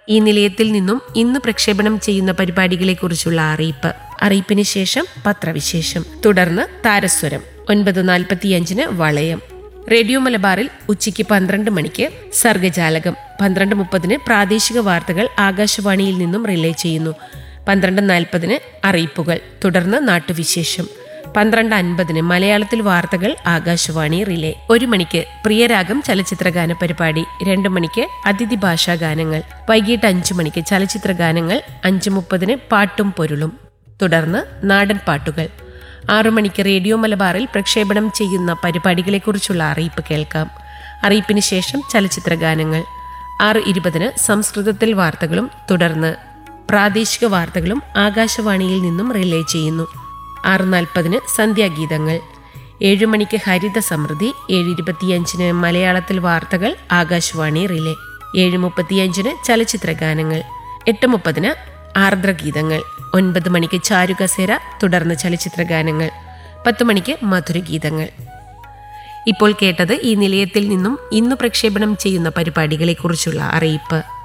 ഈ നിലയത്തിൽ നിന്നും ഇന്ന് പ്രക്ഷേപണം ചെയ്യുന്ന പരിപാടികളെക്കുറിച്ചുള്ള അറിയിപ്പ് അറിയിപ്പിന് ശേഷം പത്രവിശേഷം തുടർന്ന് താരസ്വരം ഒൻപത് നാൽപ്പത്തിയഞ്ചിന് വളയം റേഡിയോ മലബാറിൽ ഉച്ചയ്ക്ക് പന്ത്രണ്ട് മണിക്ക് സർഗജാലകം പന്ത്രണ്ട് മുപ്പതിന് പ്രാദേശിക വാർത്തകൾ ആകാശവാണിയിൽ നിന്നും റിലേ ചെയ്യുന്നു പന്ത്രണ്ട് നാൽപ്പതിന് അറിയിപ്പുകൾ തുടർന്ന് നാട്ടുവിശേഷം പന്ത്രണ്ട് അൻപതിന് മലയാളത്തിൽ വാർത്തകൾ ആകാശവാണി റിലേ ഒരു മണിക്ക് പ്രിയരാഗം ചലച്ചിത്രഗാന പരിപാടി രണ്ട് മണിക്ക് അതിഥി ഭാഷാ ഗാനങ്ങൾ വൈകിട്ട് അഞ്ചു മണിക്ക് ചലച്ചിത്ര ഗാനങ്ങൾ അഞ്ച് മുപ്പതിന് പാട്ടും പൊരുളും തുടർന്ന് നാടൻ പാട്ടുകൾ ആറു മണിക്ക് റേഡിയോ മലബാറിൽ പ്രക്ഷേപണം ചെയ്യുന്ന പരിപാടികളെക്കുറിച്ചുള്ള അറിയിപ്പ് കേൾക്കാം അറിയിപ്പിന് ശേഷം ചലച്ചിത്ര ഗാനങ്ങൾ ആറ് ഇരുപതിന് സംസ്കൃതത്തിൽ വാർത്തകളും തുടർന്ന് പ്രാദേശിക വാർത്തകളും ആകാശവാണിയിൽ നിന്നും റിലേ ചെയ്യുന്നു ആറ് നാൽപ്പതിന് സന്ധ്യാഗീതങ്ങൾ ഏഴു മണിക്ക് ഹരിത സമൃദ്ധി ഏഴ് ഇരുപത്തിയഞ്ചിന് മലയാളത്തിൽ വാർത്തകൾ ആകാശവാണി റിലേ ഏഴ് മുപ്പത്തിയഞ്ചിന് ചലച്ചിത്ര ഗാനങ്ങൾ എട്ട് മുപ്പതിന് ആർദ്രഗീതങ്ങൾ ഒൻപത് മണിക്ക് ചാരുകസേര തുടർന്ന് ചലച്ചിത്ര ഗാനങ്ങൾ പത്ത് മണിക്ക് മധുരഗീതങ്ങൾ ഇപ്പോൾ കേട്ടത് ഈ നിലയത്തിൽ നിന്നും ഇന്ന് പ്രക്ഷേപണം ചെയ്യുന്ന പരിപാടികളെക്കുറിച്ചുള്ള അറിയിപ്പ്